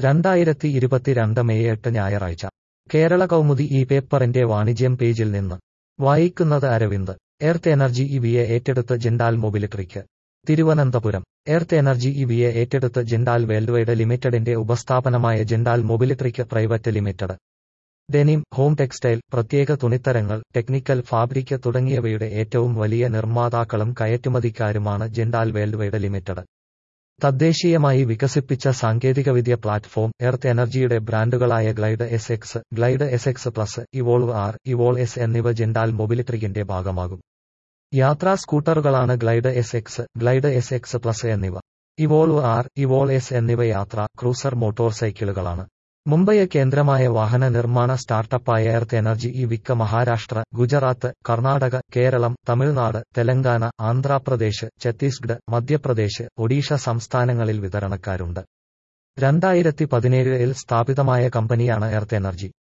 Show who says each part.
Speaker 1: രണ്ടായിരത്തി ഇരുപത്തിരണ്ട് മെയ് എട്ട് ഞായറാഴ്ച കേരള കൗമുദി ഈ പേപ്പറിന്റെ വാണിജ്യം പേജിൽ നിന്ന് വായിക്കുന്നത് അരവിന്ദ് എർത്ത് എനർജി ഇവിയെ ഏറ്റെടുത്ത് Jindal Mobilitric Thiruvananthapuram earth energy ഇവിയെ ഏറ്റെടുത്ത് ജിൻഡാൽ വേൾഡ്വൈഡ് ലിമിറ്റഡിന്റെ ഉപസ്ഥാപനമായ Jindal Mobilitric private limited denim home textile പ്രത്യേക തുണിത്തരങ്ങൾ ടെക്നിക്കൽ ഫാബ്രിക് തുടങ്ങിയവയുടെ ഏറ്റവും വലിയ നിർമ്മാതാക്കളും കയറ്റുമതിക്കാരുമാണ് ജിൻഡാൽ വേൾഡ്വൈഡ് ലിമിറ്റഡ് തദ്ദേശീയമായി വികസിപ്പിച്ച സാങ്കേതികവിദ്യ പ്ലാറ്റ്ഫോം എർത്ത് എനർജിയുടെ ബ്രാൻഡുകളായ Glide S X Glide S X plus Evolve R Evol S എന്നിവ ജിൻഡാൽ മൊബിലിട്രിക്കിന്റെ ഭാഗമാകും യാത്രാ സ്കൂട്ടറുകളാണ് Glide S X Glide S X plus എന്നിവ ഇവോൾവ് ആർ ഇവോൾ എസ് എന്നിവ യാത്രാ ക്രൂസർ മോട്ടോർ സൈക്കിളുകളാണ് മുംബൈ കേന്ദ്രമായ വാഹന നിർമ്മാണ സ്റ്റാർട്ടപ്പായ എർത്ത് എനർജി ഈ വിക്ക മഹാരാഷ്ട്ര ഗുജറാത്ത് കർണാടക കേരളം തമിഴ്നാട് തെലങ്കാന ആന്ധ്രാപ്രദേശ് ഛത്തീസ്ഗഡ് മധ്യപ്രദേശ് ഒഡീഷ സംസ്ഥാനങ്ങളിൽ വിതരണക്കാരുണ്ട് രണ്ടായിരത്തി പതിനേഴിൽ സ്ഥാപിതമായ കമ്പനിയാണ് എർത്ത് എനർജി